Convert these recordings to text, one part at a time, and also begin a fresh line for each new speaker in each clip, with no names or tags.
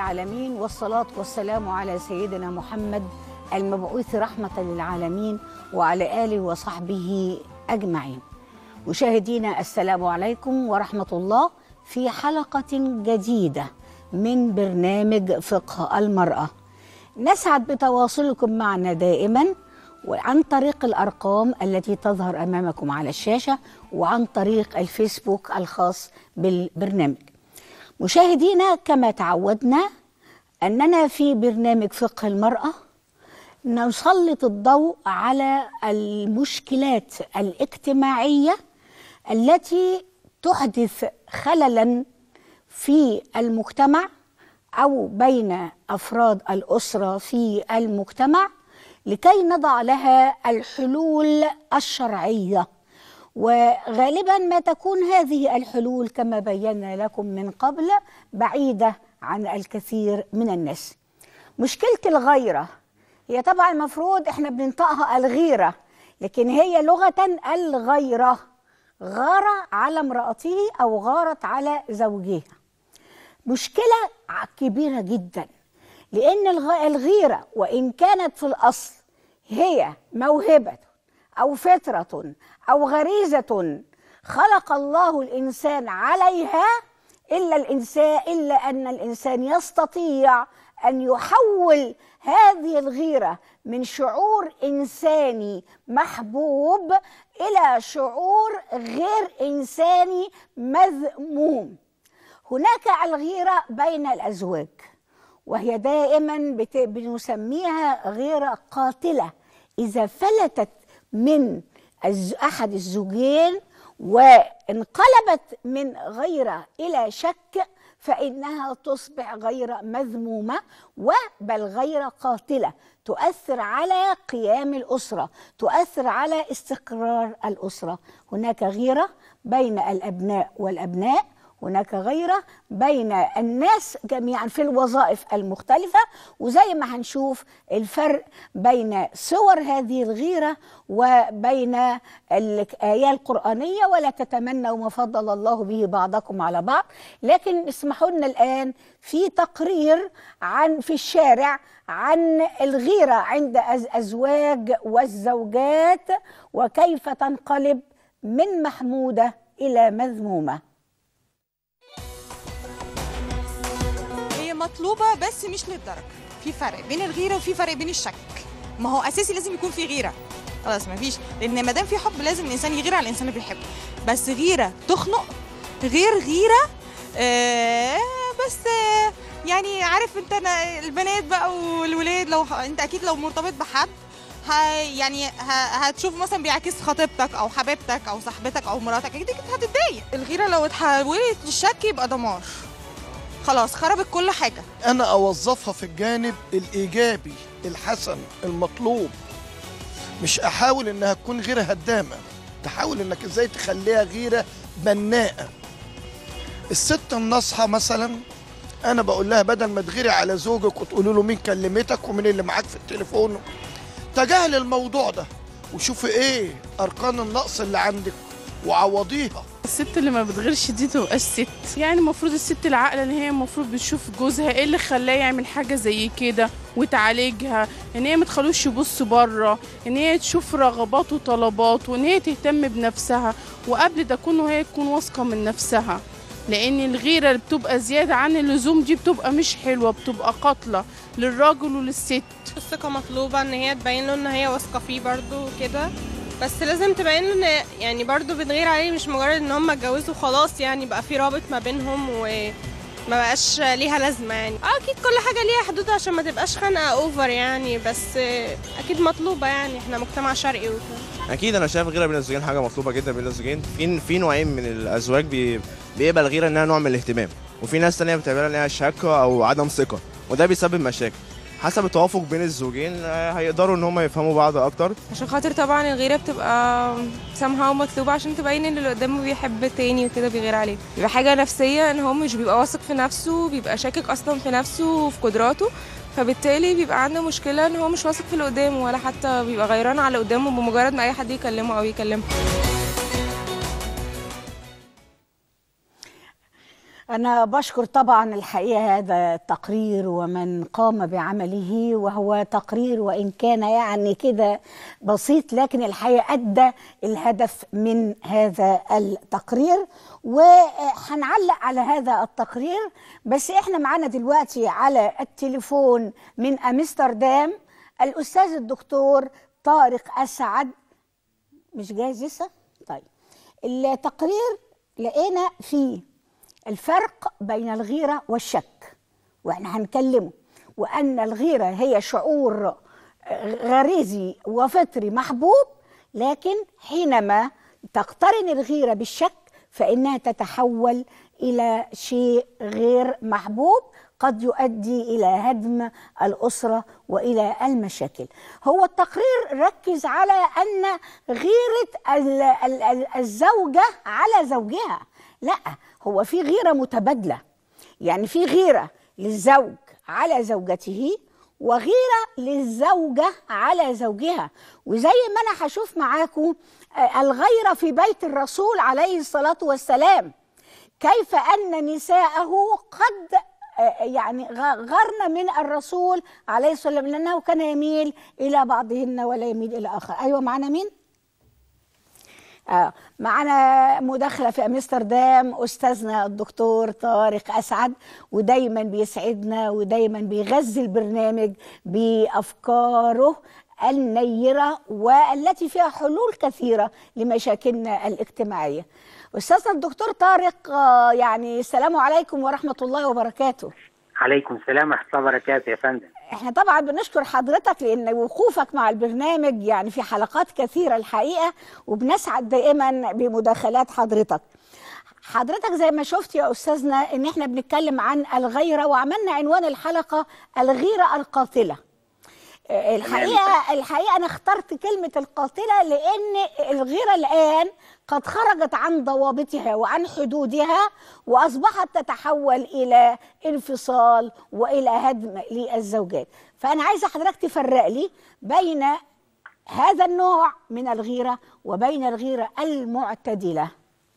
العالمين والصلاة والسلام على سيدنا محمد المبعوث رحمة للعالمين وعلى آله وصحبه أجمعين مشاهدينا السلام عليكم ورحمة الله في حلقة جديدة من برنامج فقه المرأة نسعد بتواصلكم معنا دائما وعن طريق الأرقام التي تظهر أمامكم على الشاشة وعن طريق الفيسبوك الخاص بالبرنامج مشاهدينا كما تعودنا أننا في برنامج فقه المرأة نسلط الضوء على المشكلات الاجتماعية التي تحدث خللا في المجتمع أو بين أفراد الأسرة في المجتمع لكي نضع لها الحلول الشرعيه وغالبا ما تكون هذه الحلول كما بينا لكم من قبل بعيده عن الكثير من الناس. مشكله الغيره هي طبعا المفروض احنا بننطقها الغيره لكن هي لغه الغيره غار على امراته او غارت على زوجها. مشكله كبيره جدا لان الغيره وان كانت في الاصل هي موهبه او فطره او غريزه خلق الله الانسان عليها الا الانسان الا ان الانسان يستطيع ان يحول هذه الغيره من شعور انساني محبوب الى شعور غير انساني مذموم هناك الغيره بين الازواج وهي دائما بنسميها غيره قاتله اذا فلتت من احد الزوجين وانقلبت من غيره الى شك فانها تصبح غير مذمومه وبل غير قاتله تؤثر على قيام الاسره تؤثر على استقرار الاسره هناك غيره بين الابناء والابناء هناك غيرة بين الناس جميعا في الوظائف المختلفة وزي ما هنشوف الفرق بين صور هذه الغيرة وبين الآية القرآنية ولا تتمنوا ما فضل الله به بعضكم على بعض لكن اسمحوا لنا الآن في تقرير عن في الشارع عن الغيرة عند الأزواج والزوجات وكيف تنقلب من محمودة إلى مذمومة
مطلوبه بس مش للدرجه في فرق بين الغيره وفي فرق بين الشك ما هو اساسي لازم يكون في غيره خلاص ما فيش لان ما دام في حب لازم الانسان يغير على الانسان اللي بيحبه بس غيره تخنق غير غيره آه بس آه يعني عارف انت أنا البنات بقى والولاد لو انت اكيد لو مرتبط بحد يعني هتشوف مثلا بيعكس خطيبتك او حبيبتك او صاحبتك او مراتك اكيد هتتضايق الغيره لو اتحولت للشك يبقى دمار خلاص خربت كل حاجه
انا اوظفها في الجانب الايجابي الحسن المطلوب مش احاول انها تكون غير هدامه تحاول انك ازاي تخليها غيره بناءه الست الناصحه مثلا انا بقول لها بدل ما تغيري على زوجك وتقولي له مين كلمتك ومين اللي معاك في التليفون تجاهل الموضوع ده وشوفي ايه اركان النقص اللي عندك وعوضيها
الست اللي ما بتغيرش دي تبقاش ست يعني المفروض الست العاقله ان هي المفروض بتشوف جوزها ايه اللي خلاه يعمل حاجه زي كده وتعالجها ان هي ما تخلوش يبص بره ان هي تشوف رغبات وطلبات وان هي تهتم بنفسها وقبل ده كله هي تكون واثقه من نفسها لان الغيره اللي بتبقى زياده عن اللزوم دي بتبقى مش حلوه بتبقى قاتله للراجل وللست
الثقه مطلوبه ان هي تبين له ان هي واثقه فيه برضه وكده بس لازم تبين له ان يعني برضه بتغير عليه مش مجرد ان هم اتجوزوا خلاص يعني بقى في رابط ما بينهم وما بقاش ليها لازمه يعني اه اكيد كل حاجه ليها حدود عشان ما تبقاش خانقه اوفر يعني بس اكيد مطلوبه يعني احنا مجتمع شرقي وكده
اكيد انا شايف الغيره بين الزوجين حاجه مطلوبه جدا بين الزوجين في في نوعين من الازواج بي بيقبل الغيره انها نوع من الاهتمام وفي ناس تانية بتعملها انها شك او عدم ثقه وده بيسبب مشاكل حسب التوافق بين الزوجين هيقدروا ان هم يفهموا بعض اكتر
عشان خاطر طبعا الغيره بتبقى سامها ومطلوبه عشان تبين ان اللي قدامه بيحب تاني وكده بيغير عليه بيبقى حاجه نفسيه ان هو مش بيبقى واثق في نفسه بيبقى شاكك اصلا في نفسه وفي قدراته فبالتالي بيبقى عنده مشكله ان هو مش واثق في اللي قدامه ولا حتى بيبقى غيران على اللي قدامه بمجرد ما اي حد يكلمه او يكلمها
أنا بشكر طبعا الحقيقة هذا التقرير ومن قام بعمله وهو تقرير وإن كان يعني كده بسيط لكن الحقيقة أدى الهدف من هذا التقرير وهنعلق على هذا التقرير بس احنا معانا دلوقتي على التليفون من أمستردام الأستاذ الدكتور طارق أسعد مش جاهز لسه؟ طيب التقرير لقينا فيه الفرق بين الغيرة والشك واحنا هنكلمه وأن الغيرة هي شعور غريزي وفطري محبوب لكن حينما تقترن الغيرة بالشك فإنها تتحول إلى شيء غير محبوب قد يؤدي إلى هدم الأسرة وإلى المشاكل هو التقرير ركز على أن غيرة ال- ال- ال- الزوجة على زوجها لا هو في غيرة متبادلة يعني في غيرة للزوج على زوجته وغيرة للزوجة على زوجها وزي ما أنا هشوف معاكم آه، الغيرة في بيت الرسول عليه الصلاة والسلام كيف أن نساءه قد آه، يعني غ- غرن من الرسول عليه الصلاة والسلام لأنه كان يميل إلى بعضهن ولا يميل إلى آخر أيوة معنا مين؟ آه معنا مداخلة في أمستردام أستاذنا الدكتور طارق أسعد ودايما بيسعدنا ودايما بيغذي البرنامج بأفكاره النيرة والتي فيها حلول كثيرة لمشاكلنا الاجتماعية أستاذنا الدكتور طارق آه يعني السلام عليكم ورحمة الله وبركاته
عليكم السلام ورحمة الله وبركاته يا فندم
احنا طبعا بنشكر حضرتك لان وقوفك مع البرنامج يعني في حلقات كثيره الحقيقه وبنسعد دائما بمداخلات حضرتك حضرتك زي ما شفت يا استاذنا ان احنا بنتكلم عن الغيره وعملنا عنوان الحلقه الغيره القاتله آه، الحقيقه الحقيقه انا اخترت كلمه القاتله لان الغيره الان قد خرجت عن ضوابطها وعن حدودها واصبحت تتحول الى انفصال والى هدم للزوجات فانا عايزه حضرتك تفرق لي بين هذا النوع من الغيره وبين الغيره المعتدله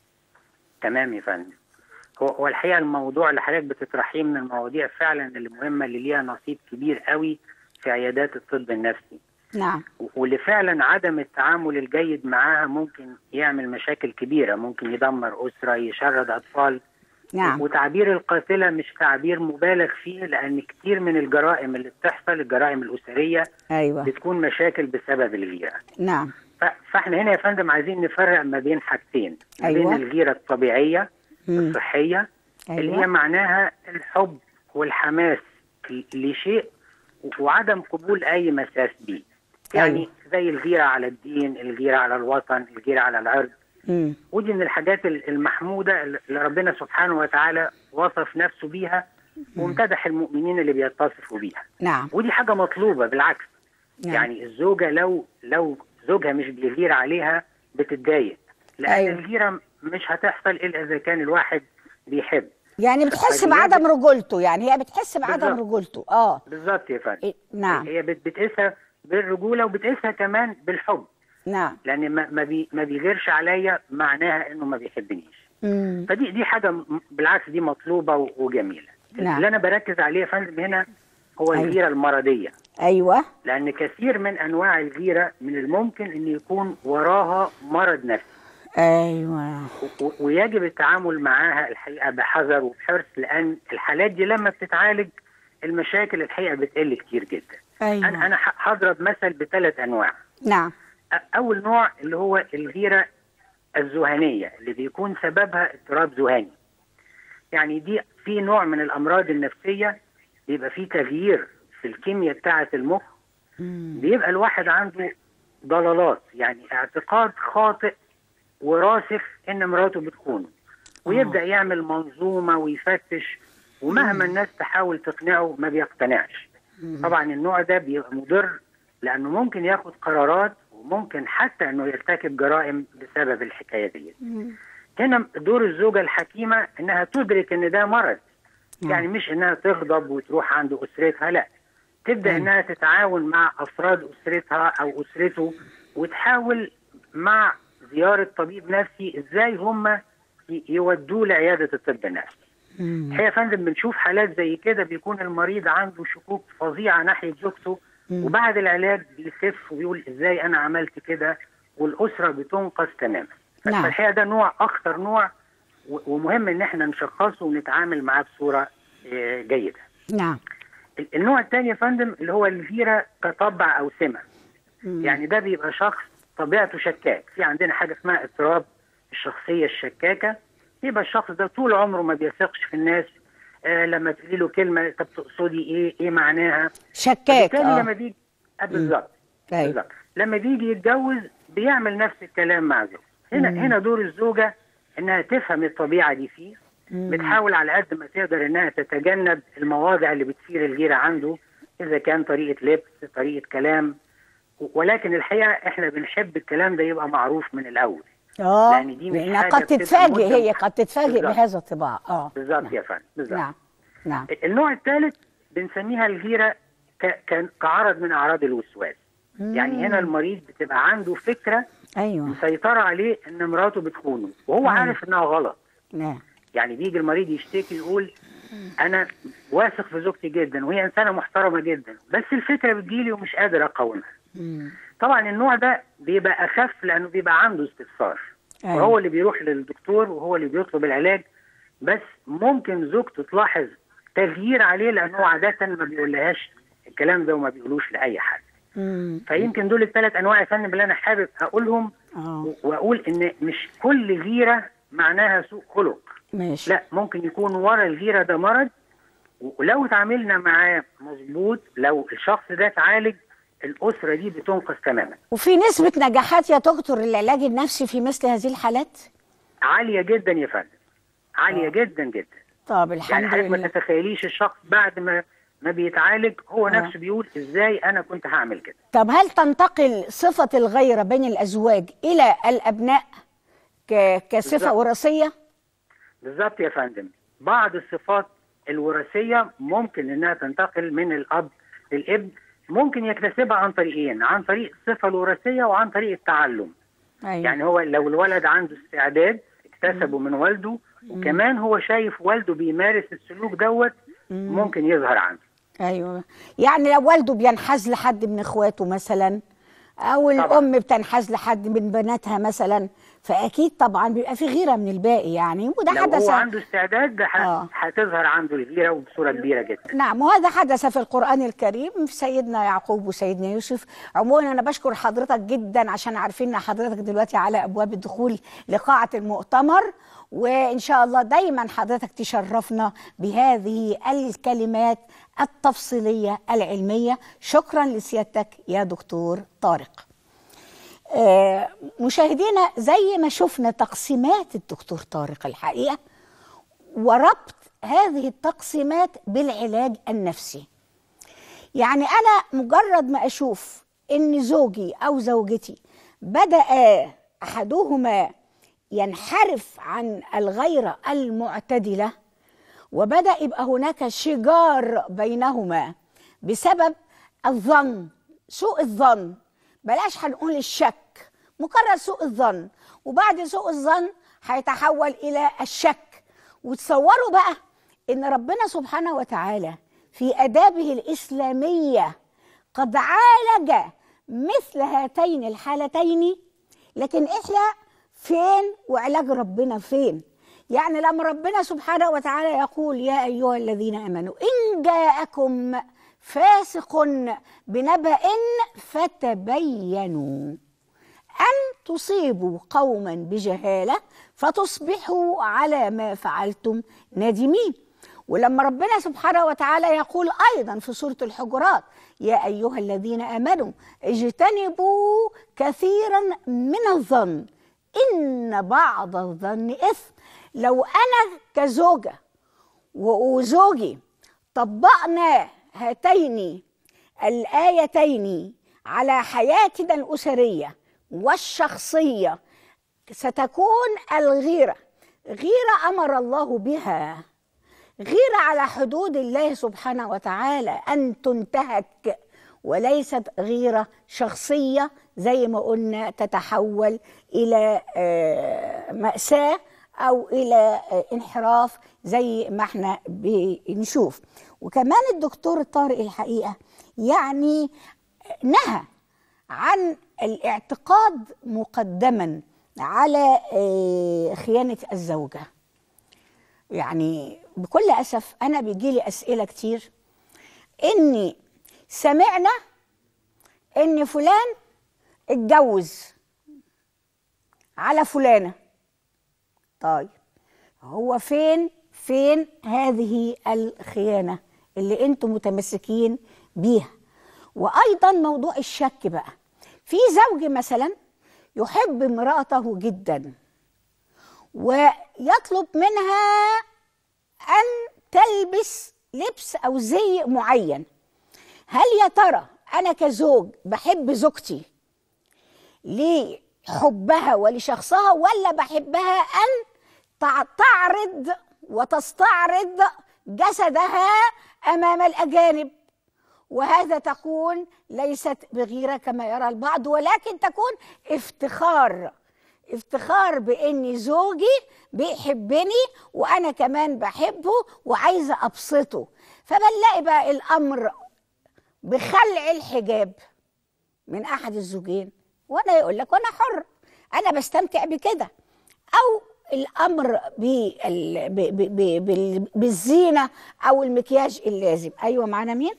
تمام يا فندم هو هو الحقيقة الموضوع اللي حضرتك بتطرحيه من المواضيع فعلا اللي مهمة اللي ليها نصيب كبير قوي في عيادات الطب النفسي
نعم
و- واللي فعلا عدم التعامل الجيد معاها ممكن يعمل مشاكل كبيرة ممكن يدمر أسرة يشرد أطفال
نعم
وتعبير القاتلة مش تعبير مبالغ فيه لأن كتير من الجرائم اللي بتحصل الجرائم الأسرية
ايوه
بتكون مشاكل بسبب الغيرة
نعم
ف- فاحنا هنا يا فندم عايزين نفرق ما بين حاجتين ما
أيوة.
بين الغيرة الطبيعية
مم.
الصحية اللي هي
ايوه
معناها الحب والحماس ل- لشيء وعدم قبول أي مساس بيه يعني
أيوة.
زي الغيرة على الدين الغيرة على الوطن الغيرة على العرض
مم.
ودي من الحاجات ال- المحمودة اللي ربنا سبحانه وتعالى وصف نفسه بيها وامتدح المؤمنين اللي بيتصفوا بيها
نعم
ودي حاجة مطلوبة بالعكس
نعم.
يعني الزوجة لو لو زوجها مش بيغير عليها بتتضايق لأن
أيوة.
أيوة. الغيرة مش هتحصل إلا إذا كان الواحد بيحب
يعني بتحس
فدي
بعدم رجولته يعني هي بتحس بعدم
بالظبط.
رجولته اه
بالظبط يا فندم
إيه، نعم
هي بت- بتقيسها بالرجولة وبتقيسها كمان بالحب
نعم
لأن ما ما, بي ما بيغيرش عليا معناها إنه ما بيحبنيش
مم.
فدي دي حاجة م- بالعكس دي مطلوبة و- وجميلة
نعم.
اللي أنا بركز عليه يا فندم هنا هو
أيوة.
الغيرة المرضية
ايوه
لأن كثير من أنواع الغيرة من الممكن أن يكون وراها مرض نفسي
ايوه
و- و- ويجب التعامل معاها الحقيقة بحذر وبحرص لأن الحالات دي لما بتتعالج المشاكل الحقيقة بتقل كتير جدا
ايوه
أنا أنا ح- هضرب مثل بثلاث أنواع
نعم
أ- أول نوع اللي هو الغيرة الذهانية اللي بيكون سببها اضطراب ذهاني يعني دي في نوع من الأمراض النفسية بيبقى فيه تغيير في الكيمياء بتاعة المخ بيبقى الواحد عنده ضلالات يعني اعتقاد خاطئ وراسخ ان مراته بتخونه ويبدا يعمل منظومه ويفتش ومهما الناس تحاول تقنعه ما بيقتنعش طبعا النوع ده بيبقى مضر لانه ممكن ياخد قرارات وممكن حتى انه يرتكب جرائم بسبب الحكايه دي هنا دور الزوجه الحكيمه انها تدرك ان ده مرض يعني مش انها تغضب وتروح عند اسرتها لا تبدا انها تتعاون مع افراد اسرتها او اسرته وتحاول مع زياره طبيب نفسي ازاي هم ي- يودوه لعياده الطب النفسي الحقيقه يا فندم بنشوف حالات زي كده بيكون المريض عنده شكوك فظيعه ناحيه زوجته وبعد العلاج بيخف ويقول ازاي انا عملت كده والاسره بتنقذ تماما
نعم.
فالحقيقه ده نوع اخطر نوع و- ومهم ان احنا نشخصه ونتعامل معاه بصوره آه، جيده
نعم
ال- النوع الثاني يا فندم اللي هو الفيرا كطبع او سمه يعني ده بيبقى شخص طبيعته شكاك في عندنا حاجه اسمها اضطراب الشخصيه الشكاكه يبقى الشخص ده طول عمره ما بيثقش في الناس آه لما تقولي له كلمه طب تقصدي ايه ايه معناها
شكاك
بالتالي
اه
لما بيجي آه بالظبط
أيوة.
بالظبط لما بيجي يتجوز بيعمل نفس الكلام مع زوجته هنا هنا دور الزوجه انها تفهم الطبيعه دي فيه بتحاول على قد ما تقدر انها تتجنب المواضع اللي بتثير الغيره عنده اذا كان طريقه لبس طريقه كلام و- ولكن الحقيقه احنا بنحب الكلام ده يبقى معروف من الاول
اه
يعني دي مش
لانها
حاجة
قد
بتبقى
تتفاجئ
مدة
هي قد تتفاجئ
بالظبط.
بهذا الطباع اه
بالظبط يا فندم بالظبط
نعم نعم
النوع الثالث بنسميها الغيره ك- ك- كعرض من اعراض الوسواس يعني هنا المريض بتبقى عنده فكره
ايوه
مسيطره عليه ان مراته بتخونه وهو عارف انها غلط
نعم
يعني بيجي المريض يشتكي يقول انا واثق في زوجتي جدا وهي انسانه محترمه جدا بس الفكره بتجيلي ومش قادر اقاومها طبعا النوع ده بيبقى اخف لانه بيبقى عنده استفسار
أيوة.
وهو اللي بيروح للدكتور وهو اللي بيطلب العلاج بس ممكن زوجته تلاحظ تغيير عليه لانه عاده ما بيقولهاش الكلام ده وما بيقولوش لاي حد
مم.
فيمكن دول الثلاث انواع يا فندم اللي انا حابب اقولهم
اه
و- واقول ان مش كل غيره معناها سوء خلق
ماشي
لا ممكن يكون ورا الغيره ده مرض ولو اتعاملنا معاه مظبوط لو الشخص ده اتعالج الاسره دي بتنقذ تماما
وفي نسبة نجاحات يا دكتور للعلاج النفسي في مثل هذه الحالات؟
عاليه جدا يا فندم عاليه جدا جدا
طب
يعني
الحمد
حضرتك ما
لله
تتخيليش الشخص بعد ما ما بيتعالج هو
آه.
نفسه بيقول ازاي انا كنت هعمل كده
طب هل تنتقل صفة الغيرة بين الأزواج إلى الأبناء ك- كصفة
بالظبط.
وراثية؟
بالظبط يا فندم بعض الصفات الوراثيه ممكن انها تنتقل من الاب للابن ممكن يكتسبها عن طريقين عن طريق الصفه الوراثيه وعن طريق التعلم
أيوة.
يعني هو لو الولد عنده استعداد اكتسبه من والده وكمان هو شايف والده بيمارس السلوك دوت ممكن يظهر عنده
أيوة يعني لو والده بينحاز لحد من إخواته مثلا أو
طبعاً.
الأم بتنحاز لحد من بناتها مثلا فأكيد طبعا بيبقى في غيرة من الباقي يعني وده
لو
حدث
هو عنده استعداد ده ح-
آه.
هتظهر عنده الغيره وبصوره كبيره جدا
نعم وهذا حدث في القرآن الكريم في سيدنا يعقوب وسيدنا يوسف عموما أنا بشكر حضرتك جدا عشان عارفين أن حضرتك دلوقتي على أبواب الدخول لقاعة المؤتمر وإن شاء الله دايما حضرتك تشرفنا بهذه الكلمات التفصيلية العلمية شكرا لسيادتك يا دكتور طارق آه، مشاهدينا زي ما شفنا تقسيمات الدكتور طارق الحقيقة وربط هذه التقسيمات بالعلاج النفسي يعني انا مجرد ما اشوف ان زوجي او زوجتي بدا احدهما ينحرف عن الغيره المعتدله وبدا يبقى هناك شجار بينهما بسبب الظن سوء الظن بلاش هنقول الشك مجرد سوء الظن وبعد سوء الظن هيتحول الى الشك وتصوروا بقى ان ربنا سبحانه وتعالى في ادابه الاسلاميه قد عالج مثل هاتين الحالتين لكن احنا فين وعلاج ربنا فين يعني لما ربنا سبحانه وتعالى يقول يا ايها الذين امنوا ان جاءكم فاسق بنبأ فتبينوا أن تصيبوا قوما بجهالة فتصبحوا على ما فعلتم نادمين ولما ربنا سبحانه وتعالى يقول أيضا في سورة الحجرات يا أيها الذين آمنوا اجتنبوا كثيرا من الظن إن بعض الظن إثم لو أنا كزوجة وزوجي طبقنا هاتين الآيتين على حياتنا الأسرية والشخصية ستكون الغيرة غيرة أمر الله بها غيرة على حدود الله سبحانه وتعالى أن تنتهك وليست غيرة شخصية زي ما قلنا تتحول إلى آه، مأساة او الى آه، انحراف زي ما احنا بنشوف وكمان الدكتور طارق الحقيقه يعني نهى عن الاعتقاد مقدما على آه، خيانه الزوجه يعني بكل اسف انا بيجي لي اسئله كتير اني سمعنا ان فلان اتجوز على فلانه طيب هو فين فين هذه الخيانه اللي انتم متمسكين بيها وايضا موضوع الشك بقى في زوج مثلا يحب امراته جدا ويطلب منها ان تلبس لبس او زي معين هل يا ترى انا كزوج بحب زوجتي لحبها ولشخصها ولا بحبها ان تع- تعرض وتستعرض جسدها امام الاجانب وهذا تكون ليست بغيره كما يرى البعض ولكن تكون افتخار افتخار بان زوجي بيحبني وانا كمان بحبه وعايزه ابسطه فبنلاقي بقى الامر بخلع الحجاب من احد الزوجين وانا يقول لك وانا حر انا بستمتع بكده او الامر بال- ب- ب- ب- بال- بالزينه او المكياج اللازم ايوه معانا مين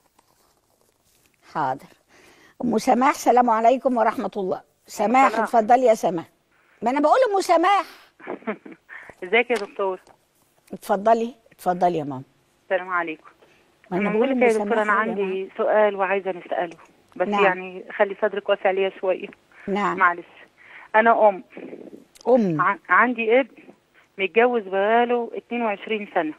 حاضر ام سماح سلام عليكم ورحمه الله سماح
سلام.
اتفضلي يا سماح ما انا بقول ام سماح
ازيك يا دكتور
اتفضلي اتفضلي يا ماما
السلام عليكم
ما
انا
انا
بقول
بقول
لك
ام
يا دكتور
سماح
انا
يا جماعة.
عندي سؤال وعايزه نساله بس
نعم.
يعني خلي صدرك واسع ليا شويه
نعم
معلش انا ام
ام
ع- عندي ابن متجوز بقاله 22 سنه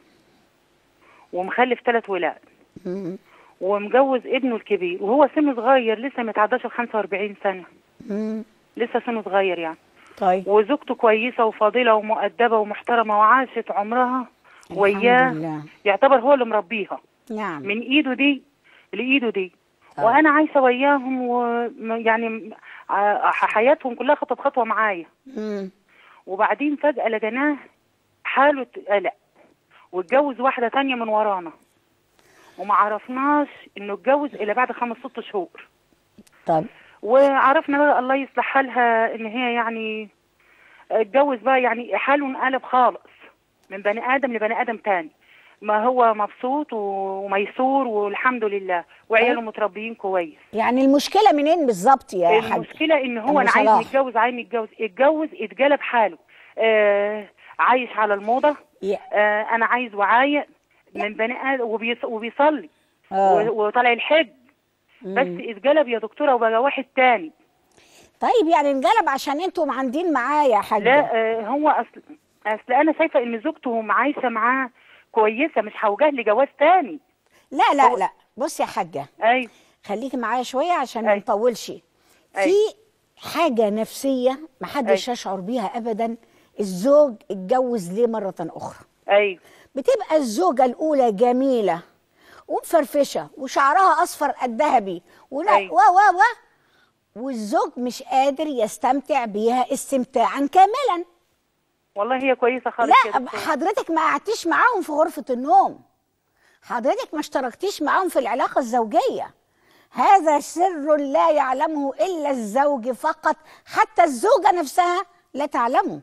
ومخلف ثلاث ولاد
مم.
ومجوز ابنه الكبير وهو سنه صغير لسه ما يتعداش ال 45 سنه
مم.
لسه سنه صغير يعني
طيب
وزوجته كويسه وفاضله ومؤدبه ومحترمه وعاشت عمرها
الحمد
وياه
لله
يعتبر هو اللي مربيها
نعم
من ايده دي لايده دي
آه.
وانا عايشه وياهم ويعني حياتهم كلها خطوه بخطوه معايا
مم.
وبعدين فجاه لقيناه حاله قلق واتجوز واحده تانية من ورانا وما عرفناش انه اتجوز الا بعد خمس ست شهور
طب
وعرفنا بقى الله يصلح حالها ان هي يعني اتجوز بقى يعني حاله انقلب خالص من بني ادم لبني ادم تاني ما هو مبسوط وميسور والحمد لله وعياله متربيين كويس
يعني المشكله منين بالظبط يا حاج
المشكله ان هو
أم
انا عايز
صلاح.
يتجوز عايز يتجوز اتجوز اتجلب حاله آه عايش على الموضه
يا-
آه انا عايز وعايق من بني ادم وبيص وبيصلي
آه.
و- وطالع الحج بس اتجلب يا دكتوره وبقى واحد تاني
طيب يعني انجلب عشان انتوا معاندين معاه يا حاج
لا آه، هو اصل اصل انا شايفه ان زوجته عايشه معاه كويسه مش هوجه لي جواز تاني
لا لا لا بص يا حاجه
ايوه
خليكي معايا شويه عشان ما
أي.
نطولش
أي.
في حاجه نفسيه محدش يشعر بيها ابدا الزوج اتجوز ليه مره اخرى
ايوه
بتبقى الزوجه الاولى جميله ومفرفشه وشعرها اصفر الذهبي ولا
أي.
و و و والزوج مش قادر يستمتع بيها استمتاعا كاملا
والله هي كويسه خالص يا
لا
دكتورة.
حضرتك ما قعدتيش معاهم في غرفة النوم حضرتك ما اشتركتيش معاهم في العلاقة الزوجية هذا سر لا يعلمه إلا الزوج فقط حتى الزوجة نفسها لا تعلمه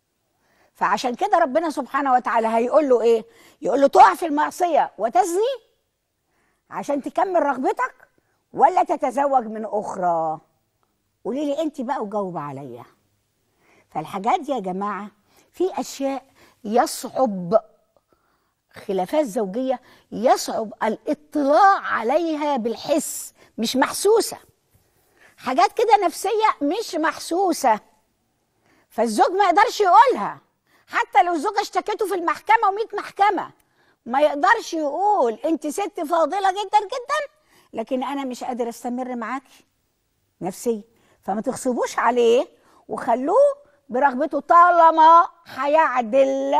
فعشان كده ربنا سبحانه وتعالى هيقول له ايه يقول له تقع في المعصية وتزني عشان تكمل رغبتك ولا تتزوج من أخرى قولي لي انت بقى وجاوب عليا فالحاجات دي يا جماعة في أشياء يصعب خلافات زوجية يصعب الاطلاع عليها بالحس مش محسوسة حاجات كده نفسية مش محسوسة فالزوج ما يقدرش يقولها حتى لو الزوجة اشتكته في المحكمة ومئة محكمة ما يقدرش يقول انت ست فاضلة جدا جدا لكن انا مش قادر استمر معاكي نفسيا فما تغصبوش عليه وخلوه برغبته طالما هيعدل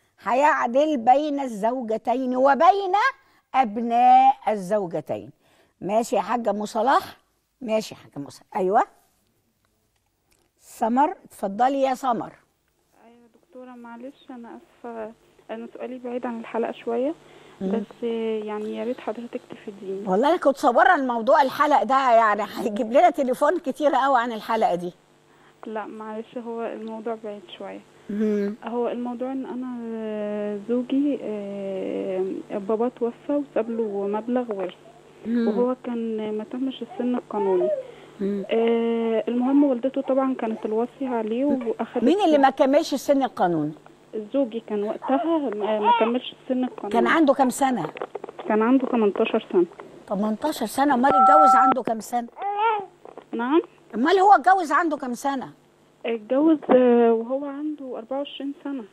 هيعدل بين الزوجتين وبين ابناء الزوجتين ماشي يا حاجه ام صلاح ماشي يا حاجه ام صلاح ايوه سمر اتفضلي يا سمر
دكتورة معلش أنا آسفة أنا سؤالي بعيد عن الحلقة شوية
مم.
بس يعني يا ريت حضرتك تفيديني
والله انا كنت صورة الموضوع الحلقه ده يعني هيجيب لنا تليفون كتير قوي عن الحلقه دي
لا معلش هو الموضوع بعيد شوية
مم.
هو الموضوع ان انا آه، زوجي آه، باباه توفى وساب له مبلغ ورث
مم.
وهو كان ما تمش السن القانوني
مم.
آه، المهم والدته طبعا كانت الوصية عليه واخدت
مين اللي ما كملش السن القانوني
زوجي كان وقتها ما ما كملش السن القانوني
كان عنده كام سنه
كان عنده 18 سنة
18 سنه امال اتجوز عنده كام سنه
نعم
امال هو اتجوز عنده كام سنه
اتجوز آه، وهو عنده 24 سنة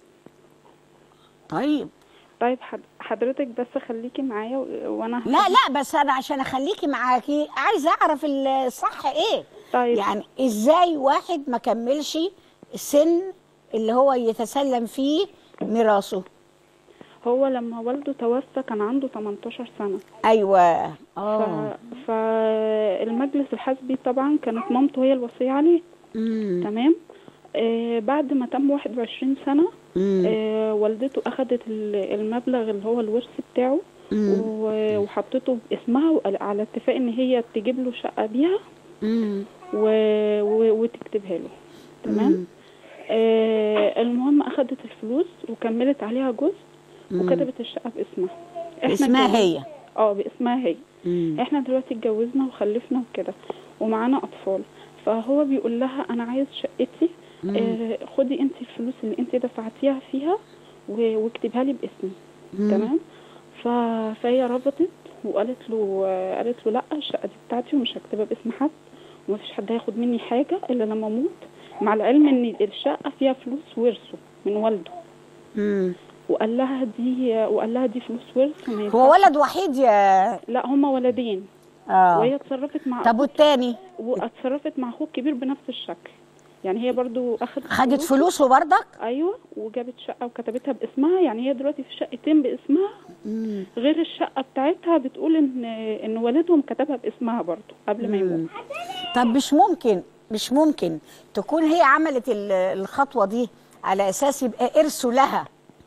طيب
طيب حد- حضرتك بس خليكي معايا و- وانا
لا لا بس انا عشان اخليكي معاكي عايزه اعرف الصح ايه
طيب
يعني ازاي واحد ما كملش السن اللي هو يتسلم فيه ميراثه
هو لما والده توفى كان عنده 18 سنة
ايوه
ف...
اه
فالمجلس الحزبي طبعا كانت مامته هي الوصية عليه
مم.
تمام آه بعد ما تم 21 سنة
مم.
آه والدته أخدت ال- المبلغ اللي هو الورث بتاعه
مم.
و- وحطته باسمها وقال- على اتفاق ان هي تجيب له شقة بيها
مم.
و... و... وتكتبها له تمام
مم.
آه المهم أخدت الفلوس وكملت عليها جزء وكتبت الشقة باسمها إحنا
اسمها
اتجوزنا-
هي
اه باسمها هي
مم.
احنا دلوقتي اتجوزنا وخلفنا وكده ومعانا اطفال فهو بيقول لها انا عايز شقتي آه خدي انت الفلوس اللي انت دفعتيها فيها و- واكتبها لي باسمي
مم.
تمام ف... فهي رفضت وقالت له آه، قالت له لا الشقه دي بتاعتي ومش هكتبها باسم حد ومفيش حد هياخد مني حاجه الا لما اموت مع العلم ان الشقه فيها فلوس ورثه من والده
مم.
وقال لها دي وقال لها دي فلوس ورث وما
هو
ينفعش-
ولد وحيد يا
لا هما ولدين وهي
اه
اتصرفت مع
طب والتاني
واتصرفت مع اخوه الكبير بنفس الشكل يعني هي برضو اخدت
خدت فلوسه برضك
ايوه وجابت شقه وكتبتها باسمها يعني هي دلوقتي في شقتين باسمها
مم.
غير الشقه بتاعتها بتقول ان ان والدهم كتبها باسمها برضو قبل ما يموت
طب مش ممكن مش ممكن تكون هي عملت ال- الخطوة دي على أساس يبقى إرثه لها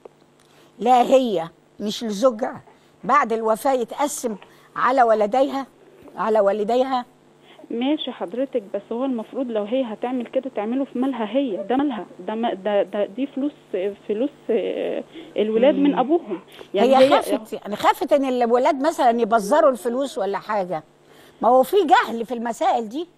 لا هي مش لزوجها بعد الوفاة يتقسم على ولديها على والديها
ماشي حضرتك بس هو المفروض لو هي هتعمل كده تعمله في مالها هي ده مالها ده ما- ده, ده دي فلوس فلوس آه، الولاد من ابوهم
هي خافت يعني خافت ان الولاد مثلا يبذروا الفلوس ولا حاجة ما هو في جهل في المسائل دي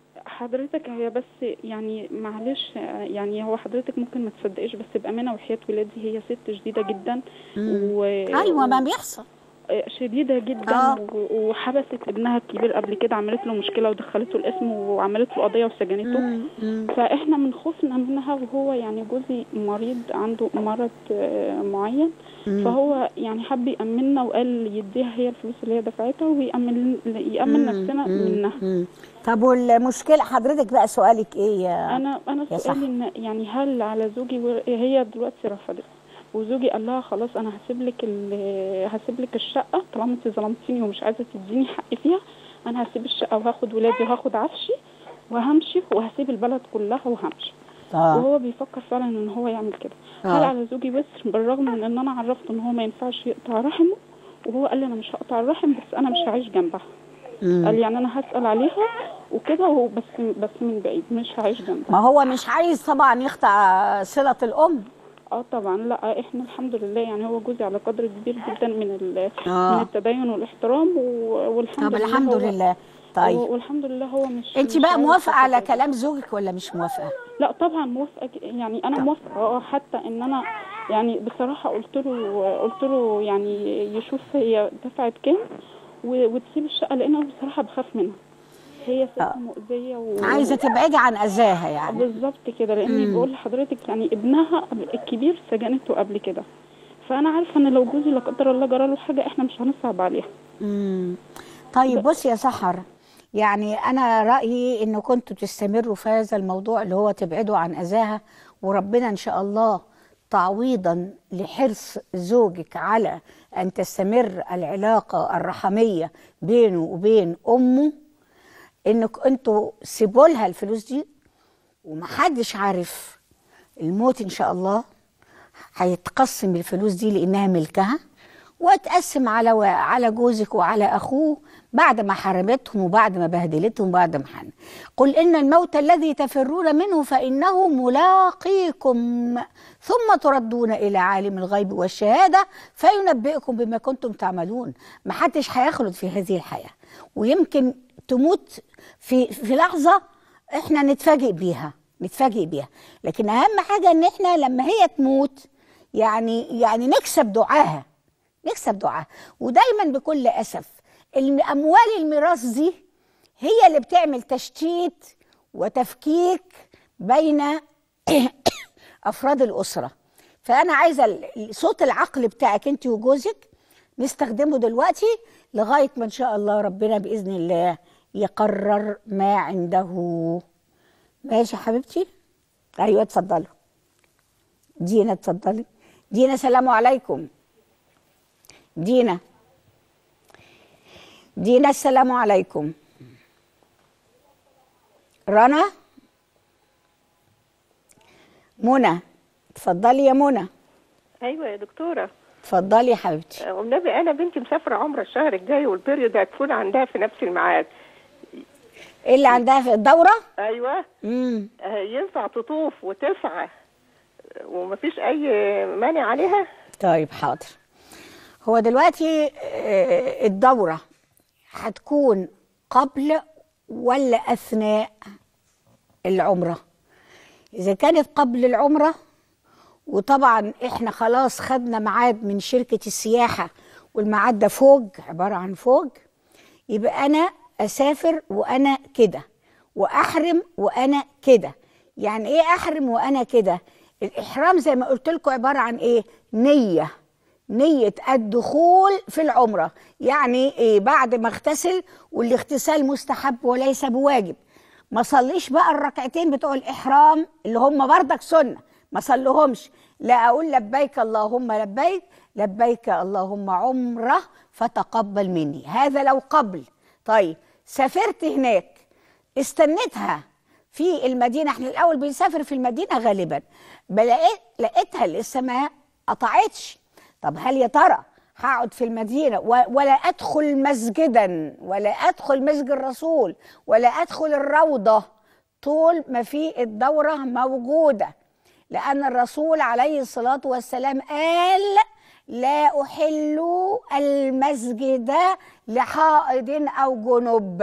حضرتك هي بس يعني معلش يعني هو حضرتك ممكن ما تصدقيش بس بأمانة وحياة ولادي هي ست شديدة جدا و...
ايوه ما بيحصل
شديدة جدا
آه.
و- وحبست ابنها الكبير قبل كده عملت له مشكلة ودخلته القسم وعملت له قضية وسجنته
مم. مم.
فاحنا من خوفنا منها وهو يعني جوزي مريض عنده مرض آه، معين فهو يعني حب يأمننا وقال يديها هي الفلوس اللي هي دفعتها ويأمن يأمن نفسنا منها
مم. طب والمشكلة حضرتك بقى سؤالك ايه يا
انا انا
يا
سؤالي
صح.
ان يعني هل على زوجي و... هي دلوقتي رفضت وزوجي قال لها خلاص انا هسيب لك ال... هسيب لك الشقه طالما انت ظلمتيني ومش عايزه تديني حقي فيها انا هسيب الشقه وهاخد ولادي وهاخد عفشي وهمشي وهسيب البلد كلها وهمشي
اه
وهو بيفكر فعلا ان هو يعمل كده هل
آه.
على زوجي وزر بالرغم من ان انا عرفته ان هو ما ينفعش يقطع رحمه وهو قال لي انا مش هقطع الرحم بس انا مش هعيش جنبها قال لي يعني انا هسال عليها وكده وبس بس من بعيد مش هعيش جنبها
ما هو مش عايز طبعا يقطع صلة الأم
اه طبعا لا احنا الحمد لله يعني هو جوزي على قدر كبير جدا من ال-
آه.
من التدين والاحترام و- والحمد
طب
لله
الحمد
هو
لله طيب
والحمد لله هو مش
انت
مش
بقى
عايز
موافقة
حاجة
على
زي كده.
كلام زوجك ولا مش موافقة
لا طبعا موافقه ج- يعني انا موافقه اه حتى ان انا يعني بصراحه قلت له قلت له يعني يشوف هي دفعت كام و- وتسيب الشقه لان انا بصراحه بخاف منها هي ست
آه.
مؤذيه و...
عايزة تبعدي عن أذاها يعني
بالظبط كده لاني بقول لحضرتك يعني ابنها الكبير سجنته قبل كده فانا عارفه ان لو جوزي لا قدر الله جرى له حاجه احنا مش هنصعب عليها
مم. طيب بص يا سحر يعني أنا رأيي إن كنتوا تستمروا في هذا الموضوع اللي هو تبعدوا عن أذاها وربنا إن شاء الله تعويضا لحرص زوجك على أن تستمر العلاقة الرحمية بينه وبين أمه إنك أنتوا سيبوا لها الفلوس دي ومحدش عارف الموت ان شاء الله هيتقسم الفلوس دي لانها ملكها وتقسم على على جوزك وعلى اخوه بعد ما حرمتهم وبعد ما بهدلتهم وبعد ما حن قل ان الموت الذي تفرون منه فانه ملاقيكم ثم تردون الى عالم الغيب والشهاده فينبئكم بما كنتم تعملون ما حدش هيخلد في هذه الحياه ويمكن تموت في في لحظه احنا نتفاجئ بيها نتفاجئ بيها لكن اهم حاجه ان احنا لما هي تموت يعني يعني نكسب دعاها نكسب دعاها ودايما بكل اسف اموال الميراث دي هي اللي بتعمل تشتيت وتفكيك بين افراد الاسره فانا عايزه ال- صوت العقل بتاعك انت وجوزك نستخدمه دلوقتي لغايه ما ان شاء الله ربنا باذن الله يقرر ما عنده ماشي يا حبيبتي ايوه اتفضلوا دينا اتفضلي دينا سلام عليكم دينا دينا السلام عليكم رنا منى اتفضلي يا منى
ايوه يا دكتوره
اتفضلي يا حبيبتي
والنبي انا بنتي مسافره عمره الشهر الجاي والبريود هتكون عندها في نفس الميعاد
ايه اللي عندها في الدوره
ايوه
امم
آه، ينفع تطوف وتسعى ومفيش اي مانع عليها
طيب حاضر هو دلوقتي آه، الدورة هتكون قبل ولا أثناء العمرة إذا كانت قبل العمرة وطبعا احنا خلاص خدنا ميعاد من شركة السياحة والميعاد ده فوج عبارة عن فوج يبقى أنا أسافر وأنا كده وأحرم وأنا كده يعني إيه أحرم وأنا كده الإحرام زي ما قلت لكم عبارة عن إيه نية نية الدخول في العمرة يعني إيه بعد ما اغتسل والاغتسال مستحب وليس بواجب ما صليش بقى الركعتين بتوع الإحرام اللي هم بردك سنة ما صليهمش لا أقول لبيك اللهم لبيك لبيك اللهم عمرة فتقبل مني هذا لو قبل طيب سافرت هناك استنيتها في المدينة احنا الأول بنسافر في المدينة غالبا بلاقيت لقيتها لسه ما قطعتش طب هل يا ترى هقعد في المدينة و- ولا أدخل مسجدا ولا أدخل مسجد الرسول ولا أدخل الروضة طول ما في الدورة موجودة لأن الرسول عليه الصلاة والسلام قال لا أحل المسجد لحائض أو جنب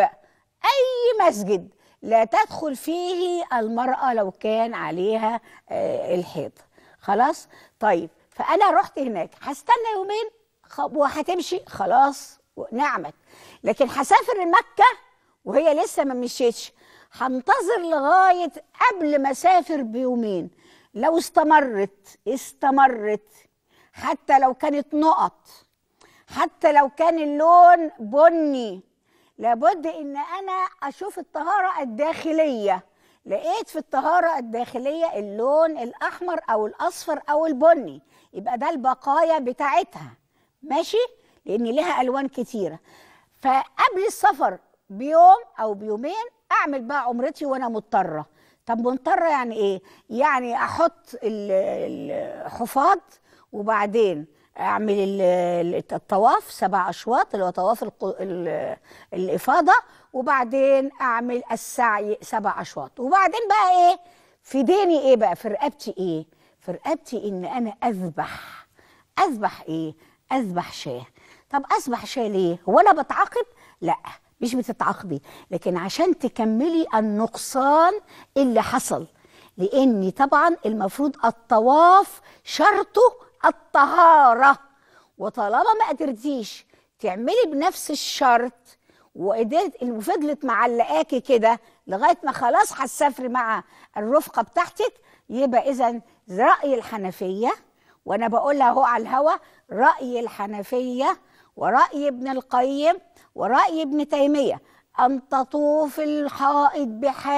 أي مسجد لا تدخل فيه المرأة لو كان عليها آه، الحيض خلاص طيب فأنا رحت هناك هستنى يومين خ- وهتمشي خلاص نعمت لكن هسافر مكة وهي لسه ما مشيتش هنتظر لغاية قبل ما أسافر بيومين لو استمرت استمرت حتى لو كانت نقط حتى لو كان اللون بني لابد ان انا اشوف الطهاره الداخليه لقيت في الطهاره الداخليه اللون الاحمر او الاصفر او البني يبقى ده البقايا بتاعتها ماشي لان لها الوان كتيره فقبل السفر بيوم او بيومين اعمل بقى عمرتي وانا مضطره طب مضطره يعني ايه يعني احط ال- الحفاض وبعدين اعمل ال- ال- الطواف سبع اشواط اللي هو طواف الق- ال- الافاضه وبعدين اعمل السعي سبع اشواط وبعدين بقى ايه في ديني ايه بقى في رقبتي ايه في رقبتي ان انا اذبح اذبح ايه اذبح شاه طب اذبح شاه ليه هو انا بتعاقب لا مش بتتعاقبي لكن عشان تكملي النقصان اللي حصل لاني طبعا المفروض الطواف شرطه الطهاره وطالما ما قدرتيش تعملي بنفس الشرط وقدرت وفضلت معلقاكي كده لغايه ما خلاص هتسافري مع الرفقه بتاعتك يبقى اذا راي الحنفيه وانا بقولها اهو على الهوا راي الحنفيه وراي ابن القيم وراي ابن تيميه ان تطوف الحائط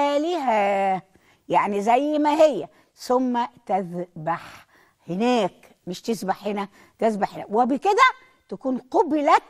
بحالها يعني زي ما هي ثم تذبح هناك مش تذبح هنا تذبح هنا وبكده تكون قبلت